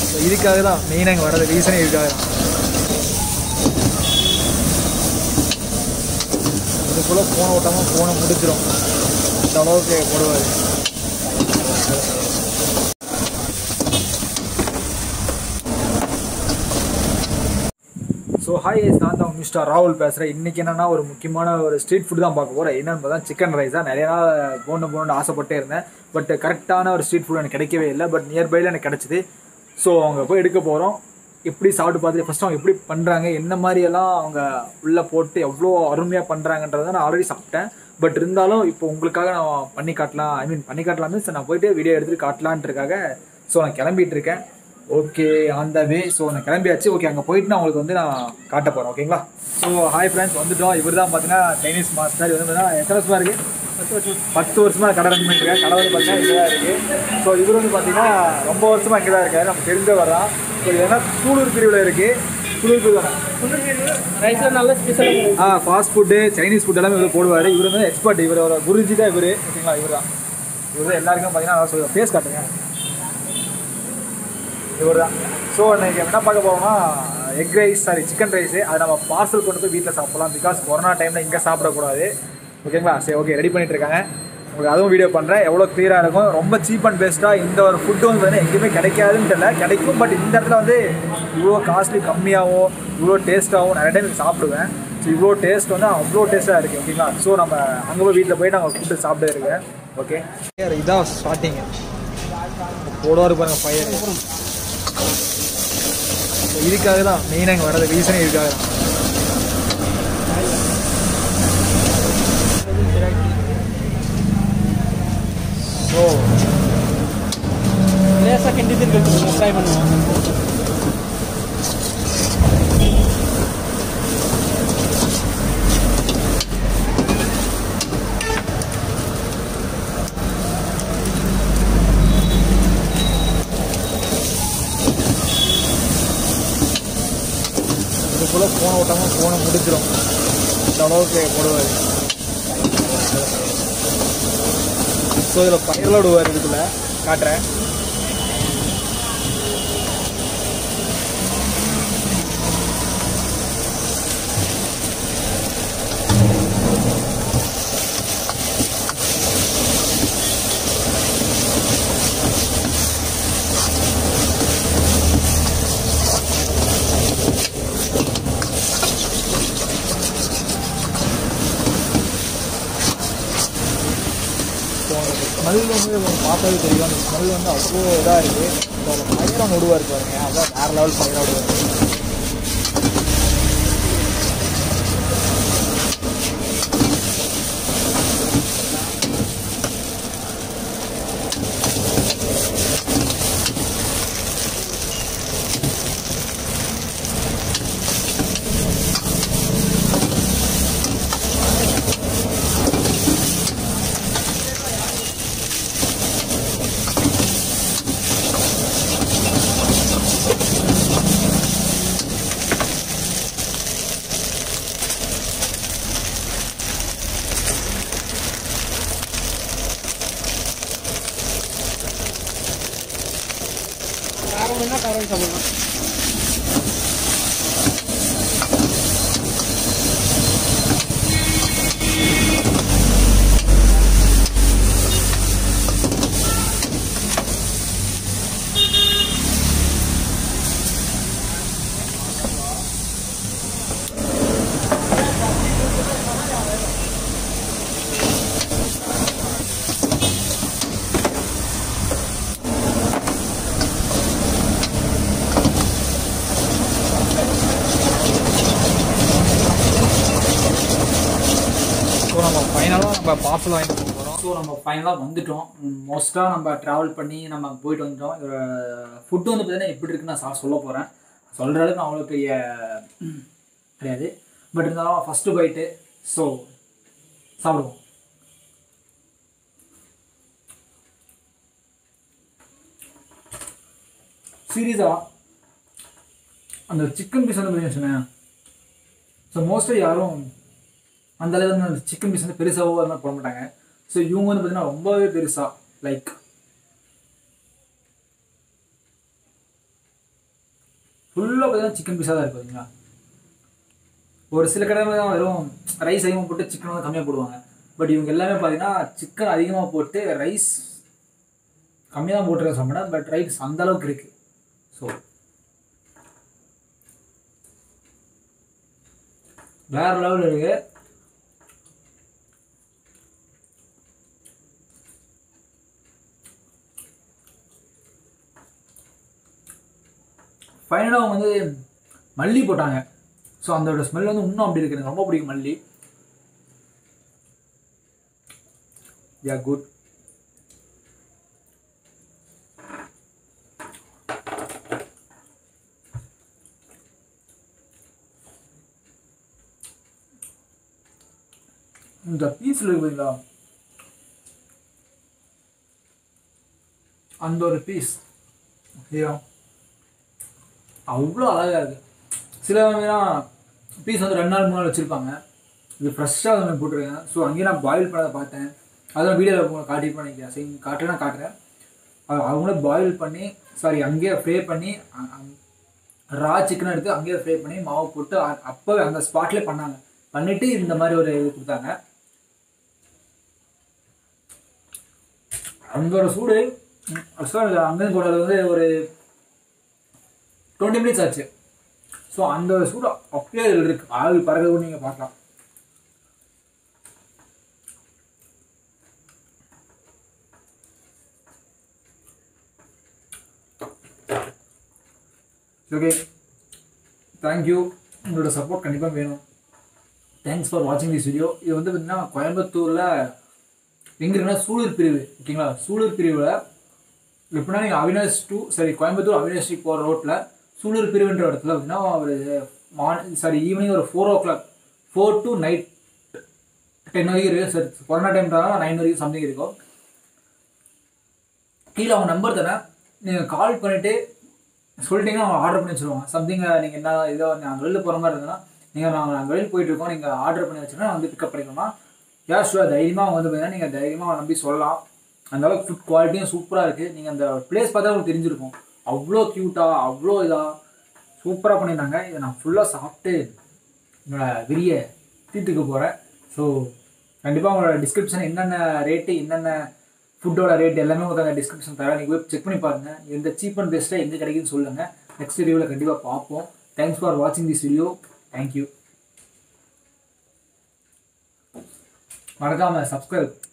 so இதுக்காக தான் மெயினாக இங்கே வர்றது ரீசனே இதுக்காக தான் இதுக்குள்ளே ஃபோனை விட்டாமல் ஃபோனை முடிச்சிடும் அந்த அளவுக்கு போடுவார் ஸோ ஹாய் எஸ் நான் தான் மிஸ்டர் ராகுல் பேசுகிறேன் இன்றைக்கி என்னென்னா ஒரு முக்கியமான ஒரு ஸ்ட்ரீட் ஃபுட் தான் பார்க்க போகிறேன் என்னென்னு பார்த்தா சிக்கன் ரைஸாக நிறைய நாள் போகணும் போகணும்னு ஆசைப்பட்டே இருந்தேன் பட் கரெக்டான ஒரு ஸ்ட்ரீட் ஃபுட் எனக்கு கிடைக்கவே இல்லை பட் நியர்பையில் எனக்கு கிடச்சிது ஸோ அவங்க போய் எடுக்க போகிறோம் எப்படி சாப்பிட்டு பார்த்துட்டு ஃபஸ்ட்டு அவங்க எப்படி பண்ணுறாங்க என்ன மாதிரியெல்லாம் அவங்க உள்ளே போட்டு எவ்வளோ அருமையாக பண்ணுறாங்கன்றதை நான் ஆல்ரெடி சாப்பிட்டேன் பட் இருந்தாலும் இப்போ உங்களுக்காக நான் பண்ணி காட்டலாம் ஐ மீன் பண்ணி காட்டலாம் மீன்ஸ் நான் போயிட்டு வீடியோ எடுத்துகிட்டு காட்டலான்ட்டுருக்காக ஸோ நான் கிளம்பிட்டு இருக்கேன் ஓகே அந்த வே ஸோ நான் கிளம்பியாச்சு ஓகே அங்கே போயிட்டு நான் உங்களுக்கு வந்து நான் காட்ட போகிறேன் ஓகேங்களா ஸோ ஹாய் ஃப்ரெண்ட்ஸ் வந்துட்டோம் இவர் தான் பார்த்தீங்கன்னா சைனீஸ் மாஸ்டர் இது வந்து பார்த்தீங்கன்னா எத்தனை வருஷமா இருக்குது பத்து வருஷம் பத்து வருஷமாக கடை ரன் பண்ணிருக்கேன் கடை வந்து பார்த்தீங்கன்னா இங்கே தான் இருக்குது ஸோ இவர் வந்து பார்த்தீங்கன்னா ரொம்ப வருஷமாக இங்கே தான் இருக்காரு நம்ம தெரிஞ்சவர் தான் ஸோ இது என்ன சூலூர் பிரிவில் இருக்குது சூலூர் பிரிவு தானே ரைஸில் நல்ல ஸ்பெஷலாக ஆ ஃபாஸ்ட் ஃபுட்டு சைனீஸ் ஃபுட் எல்லாமே இவர் போடுவார் இவர் வந்து எக்ஸ்பர்ட் இவர் ஒரு குருஜி தான் இவர் ஓகேங்களா இவர் தான் இவர் தான் எல்லாருக்கும் பார்த்தீங்கன்னா சொல்லுவார் ஃபேஸ் காட்டுங்க இவர் தான் ஸோ இன்னைக்கு என்ன பார்க்க போகிறோம்னா egg rice sorry chicken rice அதை நம்ம பார்சல் கொண்டு போய் வீட்டில் சாப்பிடலாம் பிகாஸ் கொரோனா டைமில் இங்கே சாப்பிடக்கூடாது ஓகேங்களா சரி ஓகே ரெடி பண்ணிட்டு இருக்காங்க உங்களுக்கு அதுவும் வீடியோ பண்ணுறேன் எவ்வளோ க்ளியராக இருக்கும் ரொம்ப சீப் அண்ட் பெஸ்ட்டாக இந்த ஒரு ஃபுட்டு வந்து பார்த்தீங்கன்னா எங்கேயுமே கிடைக்காதுன்னு தெரியல கிடைக்கும் பட் இந்த இடத்துல வந்து இவ்வளோ காஸ்ட்லி கம்மியாகவும் இவ்வளோ டேஸ்ட்டாகவும் நிறைய டைம் சாப்பிடுவேன் ஸோ இவ்வளோ டேஸ்ட் வந்து அவ்வளோ டேஸ்ட்டாக இருக்குது ஓகேங்களா ஸோ நம்ம அங்கே போய் வீட்டில் போயிட்டு நாங்கள் ஃபுட்டு சாப்பிட்டு இருக்கேன் ஓகே இதான் ஸ்டார்டிங்கு போடுவார் பாருங்க ஃபயர் இதுக்காக தான் மெயினாக இங்கே வர்றது ரீசனே இதுக்காக தான் ஸோ லேசாக கிண்டி திருக்கி ட்ரை பண்ணுவோம் இதுக்குள்ளே ஃபோனை விட்டாமல் ஃபோனை முடிச்சிடும் அந்த அளவுக்கு போடுவார் ஸோ இதில் பயிரில் விடுவார் இதுக்குள்ள காட்டுறேன் ஸோ அந்த ஸ்மெல் வந்து உங்களுக்கு பார்த்தாவே தெரியும் அந்த ஸ்மெல் வந்து அவ்வளோ இதாக இருக்குது ஸோ அந்த பயிர் அவங்க விடுவார் பாருங்க அதான் வேறு லெவல் பயிராக விடுவார் காரம் வேணா காரம் சாப்பிடலாம் ஸோ நம்ம ஃபைனலாக நம்ம பார்சல் வாங்கிட்டு போக போகிறோம் ஸோ நம்ம ஃபைனலாக வந்துட்டோம் மோஸ்ட்டாக நம்ம ட்ராவல் பண்ணி நம்ம போயிட்டு வந்துட்டோம் இதோட ஃபுட்டு வந்து பார்த்தீங்கன்னா எப்படி இருக்குன்னு நான் சா- சொல்ல போகிறேன் சொல்கிற அளவுக்கு அவ்வளோ பெரிய கிடையாது பட் இருந்தாலும் ஃபஸ்ட்டு போயிட்டு ஸோ சாப்பிடுவோம் சீரியஸாக அந்த சிக்கன் பீஸ் வந்து பார்த்தீங்கன்னு வச்சுக்கோங்களேன் ஸோ மோஸ்ட்டாக யாரும் அந்த அளவு வந்து அந்த சிக்கன் பீஸ் வந்து பெருசாகவோ அது மாதிரி போட மாட்டாங்க ஸோ இவங்க வந்து பார்த்தீங்கன்னா ரொம்பவே பெருசாக லைக் ஃபுல்லாக பார்த்தீங்கன்னா சிக்கன் பீஸாக தான் இருக்கும் பார்த்தீங்களா ஒரு சில கடையில் தான் வெறும் ரைஸ் அதிகமாக போட்டு சிக்கன் வந்து கம்மியாக போடுவாங்க பட் இவங்க எல்லாமே பார்த்தீங்கன்னா சிக்கன் அதிகமாக போட்டு ரைஸ் கம்மியாக தான் போட்டுருக்க சொன்னா பட் ரைஸ் அந்த அளவுக்கு இருக்கு ஸோ வேற லெவல் இருக்கு ஃபைனலாக அவங்க வந்து மல்லி போட்டாங்க ஸோ அதோட ஸ்மெல் வந்து இன்னும் அப்படி இருக்கு எனக்கு ரொம்ப பிடிக்கும் மல்லி யா குட் இந்த பீஸ் இருக்கு பார்த்தீங்களா அந்த ஒரு பீஸ் ஐயா அவ்வளோ அழகாக இருக்கு சில பீஸ் வந்து ரெண்டு நாள் மூணு நாள் வச்சுருப்பாங்க இது ஃப்ரெஷ்ஷாக அதை போட்டிருக்கேன் ஸோ அங்கேயே நான் பாயில் பண்ணதை பார்த்தேன் அதெல்லாம் வீடியோவில் உங்களுக்கு காட்டிட்டு நினைக்கிறேன் சரி காட்டுறேன் நான் காட்டுறேன் அது அவங்களே பாயில் பண்ணி சாரி அங்கேயே ஃப்ரை பண்ணி ரா சிக்கன் எடுத்து அங்கேயே ஃப்ரை பண்ணி மாவு போட்டு அ- அப்போவே அந்த ஸ்பாட்லேயே பண்ணாங்க பண்ணிட்டு இந்த மாதிரி ஒரு இது கொடுத்தாங்க அந்த ஒரு சூடு ஆக்சுவலாக அங்கேருந்து கொண்டது வந்து ஒரு டுவெண்ட்டி மினிட்ஸ் ஆச்சு ஸோ அந்த சூடு அப்படியே இதில் இருக்கு ஆவி பறக்கிறது கூட நீங்கள் பார்க்கலாம் ஓகே தேங்க்யூ உங்களோட சப்போர்ட் கண்டிப்பாக வேணும் தேங்க்ஸ் ஃபார் வாட்சிங் திஸ் வீடியோ இது வந்து பார்த்தீங்கன்னா கோயம்புத்தூரில் எங்க இருக்குன்னா சூலூர் பிரிவு ஓகேங்களா சூலூர் பிரிவில் எப்படின்னா நீங்கள் அவினாஷ் டூ சரி கோயம்புத்தூர் அவினாஷ் ஸ்ட்ரீட் போகிற ரோட்டில் சூலூர் பிரிவுன்ற இடத்துல பார்த்தீங்கன்னா ஒரு மார்னிங் சாரி ஈவினிங் ஒரு four o'clock four to night ten வரைக்கும் இருக்குது சார் கொரோனா டைம்னால நைன் வரைக்கும் சம்திங் இருக்கும் கீழே அவங்க நம்பர் தரேன் நீங்கள் கால் பண்ணிவிட்டு சொல்லிட்டீங்கன்னா அவங்க ஆர்டர் பண்ணி வச்சுருவாங்க சம்திங் நீங்கள் என்ன இதோ நாங்கள் வெளியில் போகிற மாதிரி இருந்ததுன்னா நீங்கள் நாங்கள் நாங்கள் வெளியில் போயிட்டு இருக்கோம் நீங்கள் ஆர்டர் பண்ணி வச்சுருந்தா வந்து பிக்கப் பண்ணிக்கணுமா யார் ஷுவர் தைரியமாக அவங்க வந்து பார்த்தீங்கன்னா நீங்கள் தைரியமாக நம்பி சொல்லலாம் அந்த அளவுக்கு ஃபுட் குவாலிட்டியும் சூப்பராக இருக்குது நீங்கள் அந்த பிளேஸ் பார்த்தா உங்களுக்கு தெரிஞ்சிருக்கும் அவ்வளோ க்யூட்டாக அவ்வளோ இதாக சூப்பராக பண்ணியிருந்தாங்க இதை நான் ஃபுல்லாக சாப்பிட்டு என்னோட விரிய தீர்த்துக்க போகிறேன் ஸோ கண்டிப்பாக உங்களோட டிஸ்கிரிப்ஷன் என்னென்ன ரேட்டு என்னென்ன ஃபுட்டோட ரேட் எல்லாமே உங்களுக்கு அந்த டிஸ்கிரிப்ஷன் தரேன் நீங்கள் போய் செக் பண்ணி பாருங்கள் எந்த சீப் அண்ட் பெஸ்ட்டாக எங்கே கிடைக்குதுன்னு சொல்லுங்கள் நெக்ஸ்ட் வீடியோவில் கண்டிப்பாக பார்ப்போம் தேங்க்ஸ் ஃபார் வாட்சிங் திஸ் வீடியோ தேங்க்யூ மறக்காமல் சப்ஸ்கிரைப்